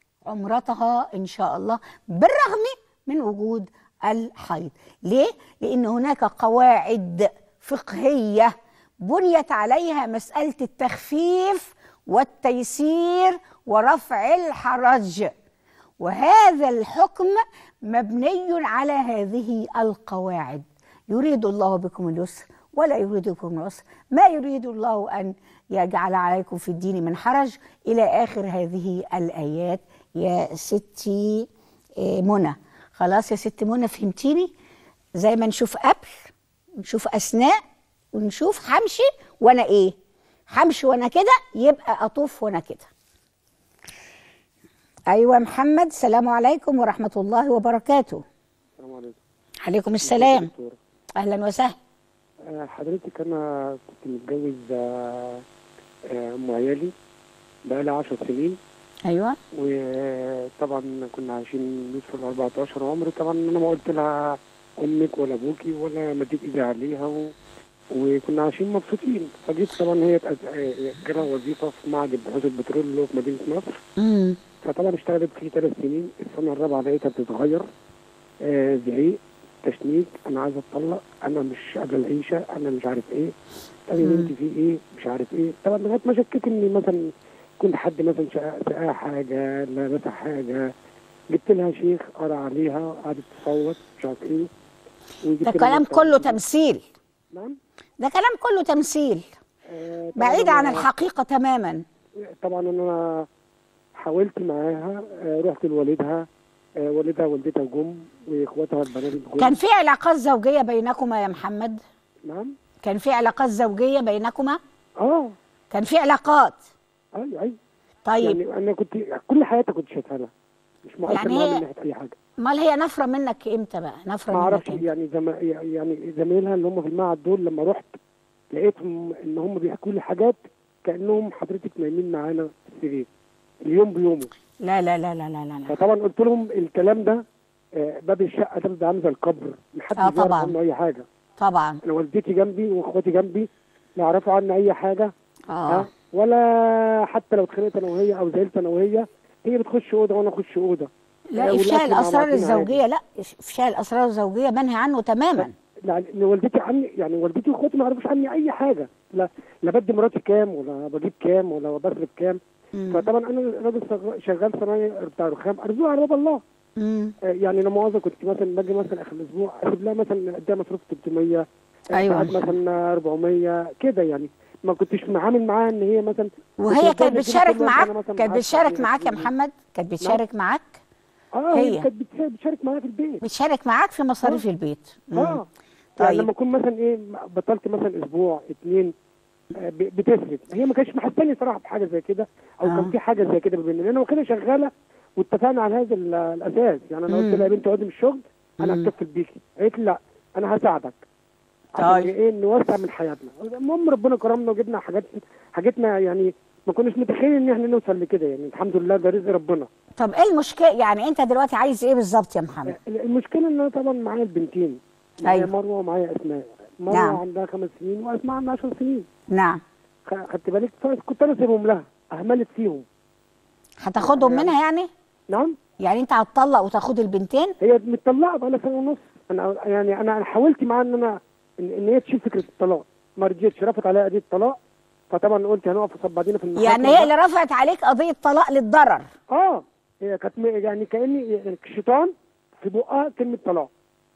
عمرتها ان شاء الله بالرغم من وجود الحيض ليه لان هناك قواعد فقهيه بنيت عليها مساله التخفيف والتيسير ورفع الحرج وهذا الحكم مبني على هذه القواعد يريد الله بكم اليسر ولا يريد بكم العسر ما يريد الله ان يجعل عليكم في الدين من حرج الى اخر هذه الايات يا ستي آه، منى خلاص يا ست منى فهمتيني زي ما نشوف قبل نشوف اثناء ونشوف همشي وانا ايه همشي وانا كده يبقى اطوف وانا كده ايوه محمد السلام عليكم ورحمه الله وبركاته
السلام عليكم
عليكم السلام
دكتورة.
اهلا وسهلا
آه، حضرتك انا كنت متجوز آه، آه، ام عيالي بقالي 10 سنين
ايوه
وطبعا كنا عايشين نصف ال 14 عمر طبعا انا ما قلت لها امك ولا ابوكي ولا مديت ايدي عليها و... وكنا عايشين مبسوطين فجيت طبعا هي تأز- آه، جالها وظيفه في معهد بحوث البترول اللي هو في مدينه نصر
امم
فطبعا اشتغلت فيه ثلاث سنين السنه الرابعه لقيتها بتتغير آه زعيق تشنيج انا عايزه اتطلق انا مش قابله العيشه انا مش عارف ايه طب يا
مم.
بنتي في ايه مش عارف ايه طبعا لغايه ما شكيت اني مثلا كنت حد مثلا شقى- سقاها حاجه لابسها حاجه جبت لها شيخ قرا عليها قعدت تصوت مش عارف ايه وجبت
ده
لها
كلام
مثلا-
كله تمثيل
نعم
ده كلام كله تمثيل
آه، طبعاً
بعيد عن
أنا-
الحقيقه تماما
طبعا انا حاولت معاها آه، رحت لوالدها آه، والدها ووالدتها جم واخواتها البنات جم
كان في علاقات زوجيه بينكما يا محمد
نعم
كان في علاقات زوجيه بينكما
اه
كان في علاقات
ايوه ايوه
طيب
يعني انا كنت كل حياتي كنت شايفها لها مش مؤثر
يعني
معاها
هي-
من ناحيه اي حاجه
امال هي نفره منك امتى بقى نفره
ما
منك
اعرفش
امتى
يعني زم... يعني زمايلها اللي هم في المعهد دول لما رحت لقيتهم ان هم بيحكوا لي حاجات كانهم حضرتك نايمين معانا في السرير اليوم بيومه
لا لا لا لا لا لا, لا.
فطبعا قلت لهم الكلام ده آه، باب الشقه ده بيبقى عامل زي القبر محدش
آه،
يعرف
طبعاً.
عنه اي حاجه
طبعا
انا والدتي جنبي واخواتي جنبي لا يعرفوا عني اي حاجه
اه
ها ولا حتى لو اتخانقت انا وهي او زعلت انا وهي هي بتخش اوضه وانا اخش اوضه
لا
آه،
افشاء
والأكل مع
الاسرار
بعضينا عادي.
الزوجيه لا افشاء الاسرار الزوجيه منهي عنه تماما
لا لأن والدتي عني يعني والدتي واخواتي ما يعرفوش عني اي حاجه لا لا بدي مراتي كام ولا بجيب كام ولا بصرف كام
مم.
فطبعا انا راجل صغ- شغال صنايعي بتاع رخام ارزوها على باب الله
مم.
آه، يعني انا مؤاخذه كنت مثلا باجي مثلا اخر الاسبوع اسيب لها مثلا اديها مصروف 300 آه،
أيوة.
ساعات مثلا 400 كده يعني ما كنتش معامل معاها ان هي مثلا
وهي
كنت
كانت
بتقول لي
بتشارك
كل وقت
معاك
أنا مثلا
كانت
معاك
بتشارك
فلوس.
معاك يا محمد كانت بتشارك معاك
اه
هي.
هي كانت بتشارك- بتشارك معايا في البيت
بتشارك معاك في مصاريف البيت مم.
اه يعني
طيب.
لما اكون مثلا ايه بطلت مثلا اسبوع اتنين آه، ب- بتصرف هي ما كانتش محساني صراحه بحاجه زي كده او
آه.
كان في حاجه زي كده بيننا لان كده شغاله واتفقنا على هذا ال- الاساس يعني انا قلت
مم.
لها يا بنتي اقعدي من الشغل انا
مم.
هكتفل بيكي قالت لي لا انا هساعدك
طيب.
عشان ايه نوسع من حياتنا المهم ربنا كرمنا وجبنا حاجات حاجتنا يعني ما كناش متخيلين ان احنا نوصل لكده يعني الحمد لله ده رزق ربنا
طب ايه المشكله يعني انت دلوقتي عايز ايه بالظبط يا محمد
المشكله ان انا طبعا معايا البنتين معايا
أيوة.
مروه ومعايا اسماء مروه
نعم.
عندها خمس سنين واسماء عندها 10 سنين
نعم
خ- خدت بالك فكنت انا سيبهم لها اهملت فيهم
هتاخدهم منها يعني
نعم
يعني انت هتطلق وتاخد البنتين
هي متطلقه بقى لها سنه ونص انا يعني انا حاولت معاها ان انا ان, إن هي تشيل فكره الطلاق ما رضيتش رفضت عليها قضيه الطلاق فطبعا قلت هنقف قصاد بعضينا في المحاكم
يعني هي اللي رفعت عليك قضيه طلاق للضرر
اه هي كانت م- يعني كاني الشيطان في بقها كلمه طلاق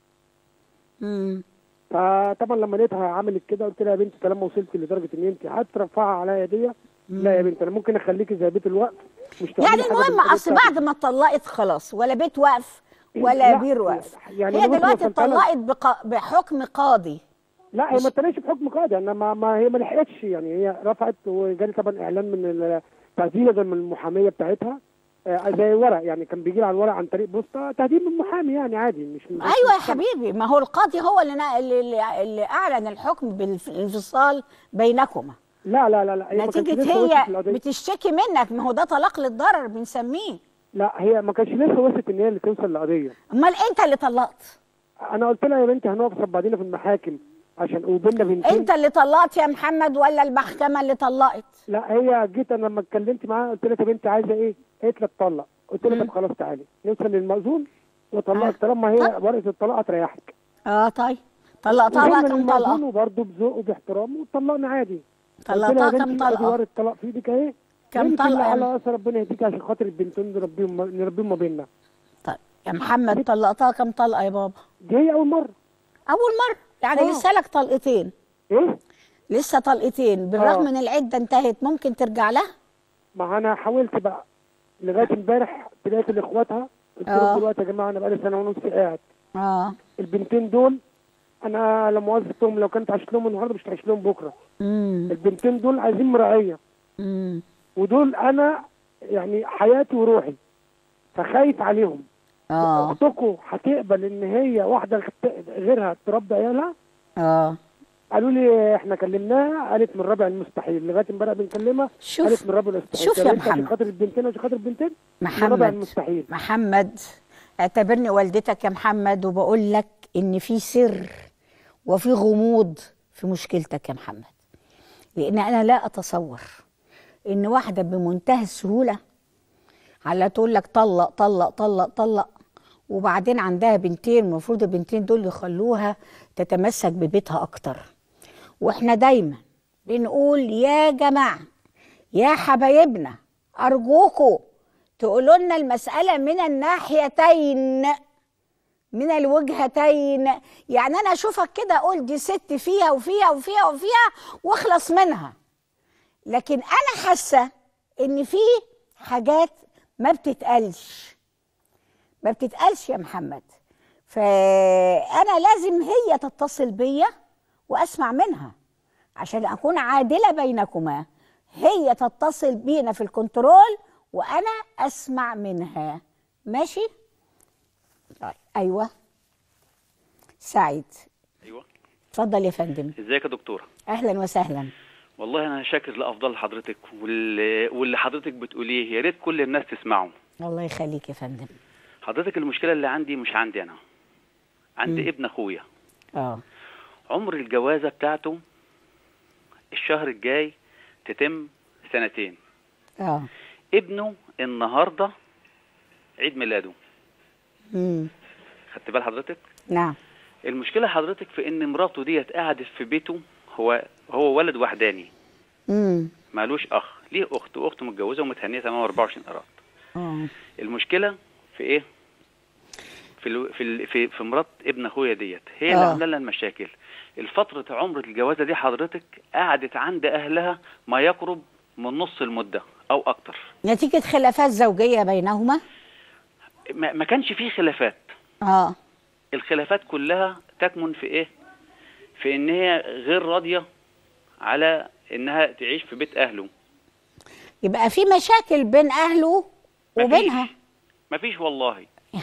امم
فطبعا لما لقيتها عملت كده قلت لها يا بنتي طالما وصلت لدرجه ان انت هترفعها عليا هديه لا يا بنتي انا ممكن اخليكي زي بيت الوقت مش تعملي
يعني
حاجة
المهم
بالقضية
اصل
بتاعتك.
بعد ما اتطلقت خلاص ولا بيت وقف ولا
لا،
بير وقف
يعني
هي
أنا بص
دلوقتي
وصلت لها-
اتطلقت بق- بحكم قاضي
لا هي ما اتطلقتش بحكم قاضي انا ما, ما هي ما لحقتش يعني هي رفعت وجالي طبعا اعلان من ال- تهديد من المحاميه بتاعتها آه، زي ورق يعني كان بيجي لي على الورق عن طريق بوسطه تهديد من محامي يعني عادي مش مش-
ايوه يا
مش-
حبيبي ما هو القاضي هو اللي نا- اللي, اللي- اللي اعلن الحكم بالانفصال بينكما
لا لا لا لا هي ما كانتش
نتيجه
لسه وصلت
هي
للقضية.
بتشتكي منك ما هو ده طلاق للضرر بنسميه
لا هي ما كانش لسه وصلت ان هي اللي توصل لقضيه
امال انت اللي طلقت
انا قلت لها يا بنتي هنقف قصاد بعضينا في المحاكم عشان وبيننا بنتين
انت اللي طلقت يا محمد ولا المحكمه اللي طلقت
لا هي جيت انا لما اتكلمت معاها قلت لها يا بنتي عايزه ايه؟ قالت لي اتطلق قلت لها طب خلاص تعالي نوصل للمأذون واطلقك طالما هي ورقه الطلاق هتريحك
اه طيب طلقتها بقى
وصلنا
كم
للمأذون
طلقه
وبرضه بذوق وباحترام وطلقنا عادي
طلقتها
قلت لها يا
كم
بنتي
طلقة؟
ادي ورقه الطلاق في ايدك اهي
كم
وانت اللي
طلقة؟
على اثر ربنا يهديك عشان خاطر البنتين نربيهم نربيهم ما بيننا
طيب يا محمد طلقتها كم طلقه يا بابا
دي هي اول مره
اول مره يعني
آه.
لسه لك طلقتين
ايه
لسه طلقتين بالرغم
آه.
ان العده انتهت ممكن ترجع لها
ما انا حاولت بقى لغايه امبارح طلعت لاخواتها قلت
آه.
لهم دلوقتي يا جماعه انا بقالي سنه ونص قاعد
اه
البنتين دول انا لما وظفتهم لو كنت عشت لهم النهارده مش هعيش لهم بكره
امم
البنتين دول عايزين مراعيه
امم
ودول انا يعني حياتي وروحي فخايف عليهم
اه
اختكم هتقبل ان هي واحده غت- غيرها تربي عيالها
اه
قالوا لي احنا كلمناها قالت من رابع المستحيل لغايه امبارح بنكلمها
شوف-
قالت من رابع المستحيل
شوف يا
طب انت عشان
محمد.
خاطر البنتين عشان خاطر البنتين من رابع
محمد
المستحيل
محمد اعتبرني والدتك يا محمد وبقول لك ان في سر وفي غموض في مشكلتك يا محمد لان انا لا اتصور ان واحده بمنتهى السهوله على تقول لك طلق طلق طلق طلق وبعدين عندها بنتين المفروض البنتين دول يخلوها تتمسك ببيتها اكتر واحنا دايما بنقول يا جماعه يا حبايبنا ارجوكوا تقولوا لنا المساله من الناحيتين من الوجهتين يعني انا اشوفك كده اقول دي ست فيها وفيها وفيها وفيها واخلص منها لكن انا حاسه ان في حاجات ما بتتقالش ما بتتقالش يا محمد فانا لازم هي تتصل بيا واسمع منها عشان اكون عادله بينكما هي تتصل بينا في الكنترول وانا اسمع منها ماشي طيب ايوه سعيد
ايوه
اتفضل يا فندم
ازيك يا دكتوره
اهلا وسهلا
والله انا شاكر لافضل حضرتك واللي, واللي حضرتك بتقوليه يا ريت كل الناس تسمعه
الله يخليك يا فندم
حضرتك المشكله اللي عندي مش عندي انا عند
مم.
ابن اخويا
اه
عمر الجوازه بتاعته الشهر الجاي تتم سنتين
اه
ابنه النهارده عيد ميلاده
امم
خدت بال حضرتك
نعم
المشكله حضرتك في ان مراته ديت قعدت في بيته هو هو ولد وحداني
امم
مالوش اخ ليه اخت واخته متجوزه ومتهنيه تمام 24 قرار
اه
المشكله في ايه في ال... في ال... في, في مرات ابن اخويا ديت هي اللي
آه.
عامله لنا المشاكل الفتره عمر الجوازه دي حضرتك قعدت عند اهلها ما يقرب من نص المده او اكتر
نتيجه خلافات زوجيه بينهما
ما, ما كانش فيه خلافات
اه
الخلافات كلها تكمن في ايه في ان هي غير راضيه على انها تعيش في بيت اهله
يبقى في مشاكل بين اهله وبينها
مفيش والله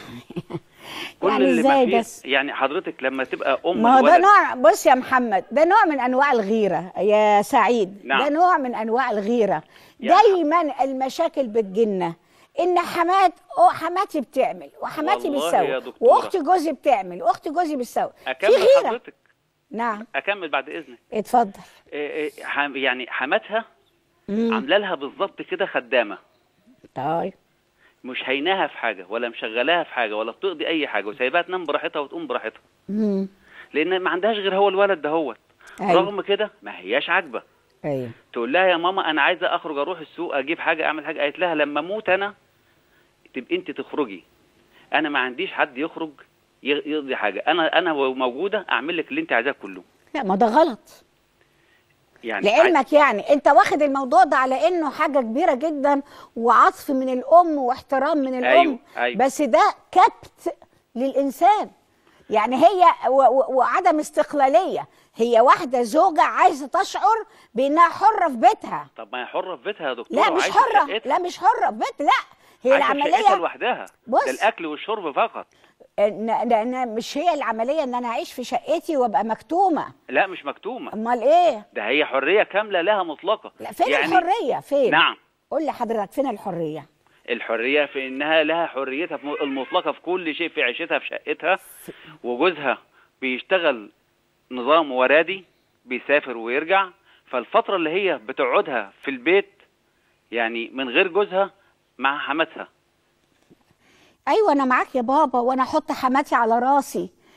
كل
يعني
اللي
ازاي
ما فيه
بس؟
يعني حضرتك لما تبقى ام
ما هو ده
الولد
نوع بص يا محمد ده نوع من انواع الغيره يا سعيد
نعم.
ده نوع من انواع الغيره
يعني
دايما المشاكل بتجينا ان حمات أو حماتي بتعمل وحماتي
والله يا
بتسوي
دكتورة.
واختي جوزي بتعمل واختي جوزي بتسوي في
اكمل
غيره
حضرتك
نعم
اكمل بعد اذنك
اتفضل
إيه إيه حم- يعني حماتها
مم.
عامله لها بالظبط كده خدامه
طيب
مش هيناها في حاجه ولا مشغلاها في حاجه ولا بتقضي اي حاجه وسايباها تنام براحتها وتقوم براحتها
مم.
لان ما عندهاش غير هو الولد دهوت
أيوة.
رغم كده ما هياش عاجبه
ايوه
تقول لها يا ماما انا عايزه اخرج اروح السوق اجيب حاجه اعمل حاجه قالت لها لما اموت انا تبقي انت تخرجي انا ما عنديش حد يخرج ي- يقضي حاجه انا انا موجوده اعمل لك اللي انت عايزاه كله
لا ما ده غلط
يعني
لعلمك يعني انت واخد الموضوع ده على انه حاجه كبيره جدا وعطف من الام واحترام من الام
أيوة، أيوة.
بس ده كبت للانسان يعني هي و و وعدم استقلاليه هي واحده زوجه عايزه تشعر بانها حره في بيتها
طب ما هي حره في بيتها يا دكتور
لا مش حره لا مش حره في بيتها لا هي
عايشة في شقتها
العمليه
لوحدها
بص.
ده الاكل والشرب فقط
ان ان مش هي العمليه ان انا اعيش في شقتي وابقى مكتومه
لا مش مكتومه
امال ايه
ده هي حريه كامله لها مطلقه
لا فين
يعني
الحريه فين
نعم
قول لي حضرتك فين الحريه
الحريه في انها لها حريتها في- المطلقه في كل شيء في عيشتها في شقتها وجوزها بيشتغل نظام ورادي بيسافر ويرجع فالفتره اللي هي بتقعدها في البيت يعني من غير جوزها مع حماتها
ايوه انا معاك يا بابا وانا احط حماتي على راسي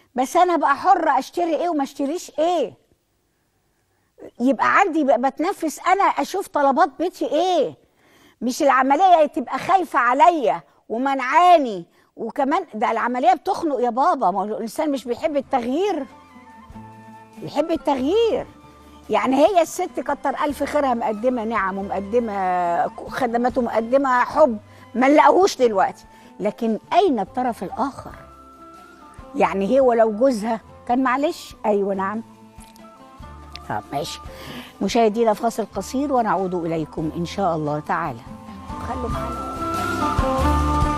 بس انا بقى حره اشتري ايه وما اشتريش ايه يبقى عندي بقى بتنفس انا اشوف طلبات بيتي ايه مش العمليه تبقى خايفه عليا ومنعاني وكمان ده العمليه بتخنق يا بابا ما هو الانسان مش بيحب التغيير بيحب التغيير يعني هي الست كتر الف خيرها مقدمه نعم ومقدمه خدمات ومقدمه حب ما نلاقوهوش دلوقتي لكن اين الطرف الاخر يعني هو لو جوزها كان معلش ايوه نعم طب ماشي مشاهدينا فاصل قصير ونعود اليكم ان شاء الله تعالى خلوا معانا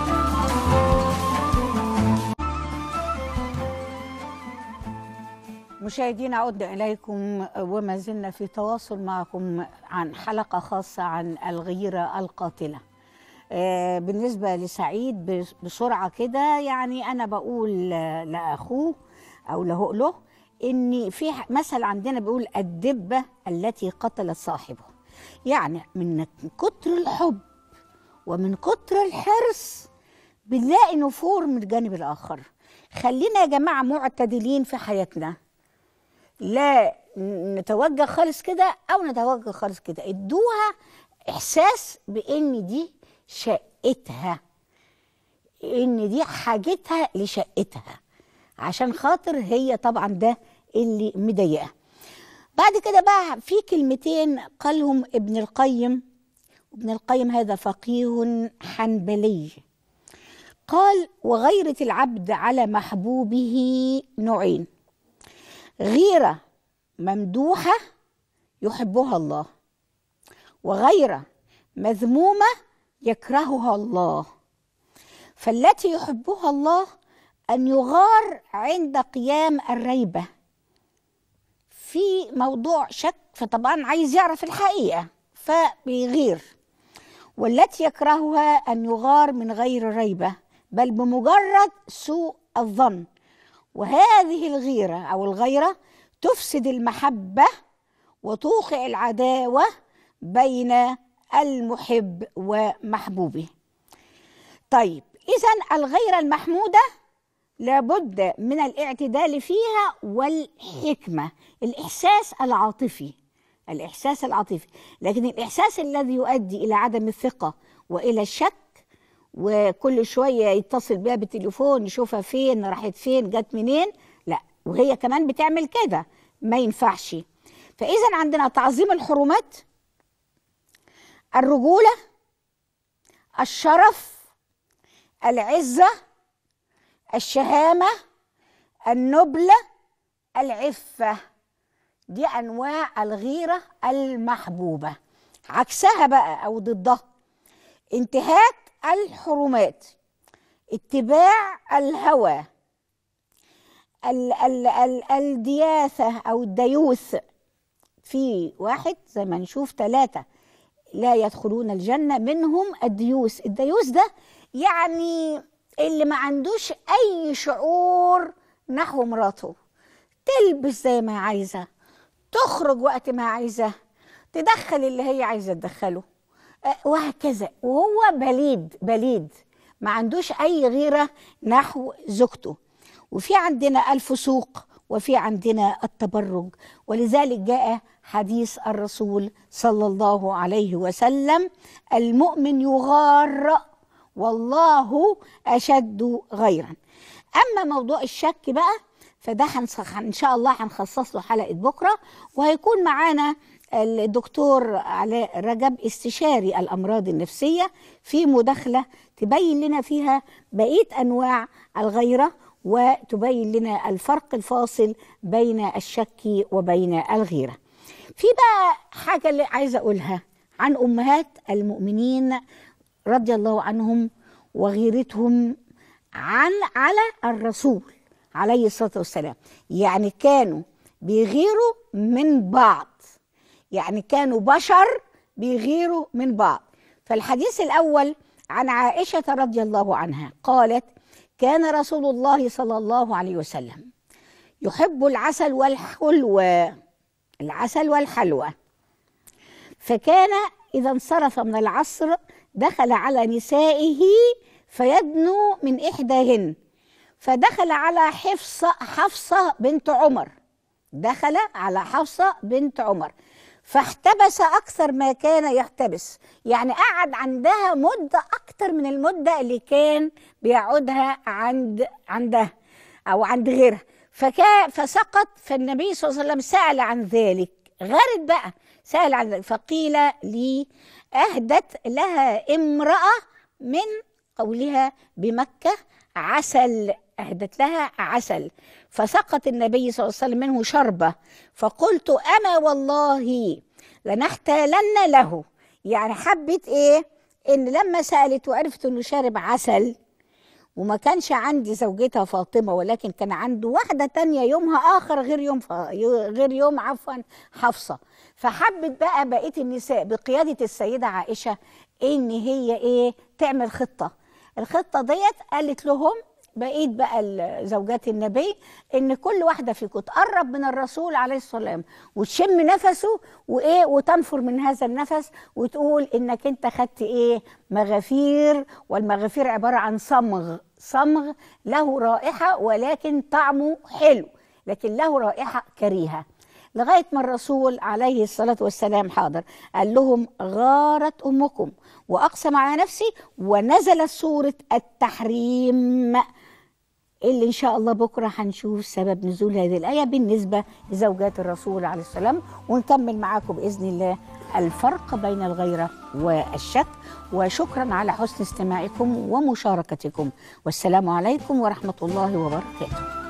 مشاهدينا عدنا إليكم وما زلنا في تواصل معكم عن حلقة خاصة عن الغيرة القاتلة آه، بالنسبة لسعيد بس- بسرعة كده يعني أنا بقول ل- لأخوه أو له إن في ح- مثل عندنا بيقول الدبة التي قتلت صاحبه يعني من كتر الحب ومن كتر الحرص بنلاقي نفور من الجانب الآخر خلينا يا جماعة معتدلين في حياتنا لا نتوجه خالص كده او نتوجه خالص كده ادوها احساس بان دي شقتها ان دي حاجتها لشقتها عشان خاطر هي طبعا ده اللي مضايقها بعد كده بقى في كلمتين قالهم ابن القيم ابن القيم هذا فقيه حنبلي قال وغيرة العبد على محبوبه نوعين غيرة ممدوحة يحبها الله وغيرة مذمومة يكرهها الله فالتي يحبها الله أن يغار عند قيام الريبة في موضوع شك فطبعا عايز يعرف الحقيقة فبيغير والتي يكرهها أن يغار من غير ريبة بل بمجرد سوء الظن وهذه الغيرة أو الغيرة تفسد المحبة وتوقع العداوة بين المحب ومحبوبه طيب إذا الغيرة المحمودة لابد من الاعتدال فيها والحكمة الإحساس العاطفي الإحساس العاطفي لكن الإحساس الذي يؤدي إلى عدم الثقة وإلى الشك وكل شوية يتصل بيها بالتليفون يشوفها فين راحت فين جت منين لا وهي كمان بتعمل كده ما ينفعش فإذا عندنا تعظيم الحرمات الرجولة الشرف العزة الشهامة النبلة العفة دي أنواع الغيرة المحبوبة عكسها بقى أو ضدها انتهاك الحرمات اتباع الهوى ال ال ال الدياثة أو الديوث في واحد زي ما نشوف ثلاثة لا يدخلون الجنة منهم الديوث الديوث ده يعني اللي ما عندوش أي شعور نحو مراته تلبس زي ما عايزة تخرج وقت ما عايزة تدخل اللي هي عايزة تدخله أه، وهكذا وهو بليد بليد ما عندوش أي غيرة نحو زوجته وفي عندنا الفسوق وفي عندنا التبرج ولذلك جاء حديث الرسول صلى الله عليه وسلم المؤمن يغار والله أشد غيرا أما موضوع الشك بقى فده هنص- ان شاء الله هنخصص له حلقه بكره وهيكون معانا الدكتور علاء رجب استشاري الامراض النفسيه في مداخله تبين لنا فيها بقيه انواع الغيره وتبين لنا الفرق الفاصل بين الشك وبين الغيره. في بقى حاجه اللي عايزه اقولها عن امهات المؤمنين رضي الله عنهم وغيرتهم عن على الرسول عليه الصلاه والسلام يعني كانوا بيغيروا من بعض يعني كانوا بشر بيغيروا من بعض فالحديث الاول عن عائشه رضي الله عنها قالت كان رسول الله صلى الله عليه وسلم يحب العسل والحلوى العسل والحلوى فكان اذا انصرف من العصر دخل على نسائه فيدنو من احداهن فدخل على حفصة حفصة بنت عمر دخل على حفصة بنت عمر فاحتبس أكثر ما كان يحتبس يعني قعد عندها مدة أكثر من المدة اللي كان بيقعدها عند عندها أو عند غيرها فكا فسقط فالنبي صلى الله عليه وسلم سأل عن ذلك غرد بقى سأل عن ذلك فقيل لي أهدت لها امرأة من قولها بمكة عسل أهدت لها عسل فسقط النبي صلى الله عليه وسلم منه شربة فقلت أما والله لنحتالن له يعني حبت إيه إن لما سألت وعرفت إنه شارب عسل وما كانش عندي زوجتها فاطمة ولكن كان عنده واحدة تانية يومها آخر غير يوم ف... غير يوم عفوا حفصة فحبت بقى بقية النساء بقيادة السيدة عائشة إن هي إيه تعمل خطة الخطة ديت قالت لهم بقيت بقى ال- زوجات النبي ان كل واحده فيكم تقرب من الرسول عليه الصلاه والسلام وتشم نفسه وايه وتنفر من هذا النفس وتقول انك انت خدت ايه مغافير والمغافير عباره عن صمغ صمغ له رائحه ولكن طعمه حلو لكن له رائحه كريهه لغايه ما الرسول عليه الصلاه والسلام حاضر قال لهم غارت امكم واقسم على نفسي ونزلت سوره التحريم اللي ان شاء الله بكره هنشوف سبب نزول هذه الايه بالنسبه لزوجات الرسول عليه السلام ونكمل معاكم باذن الله الفرق بين الغيره والشك وشكرا على حسن استماعكم ومشاركتكم والسلام عليكم ورحمه الله وبركاته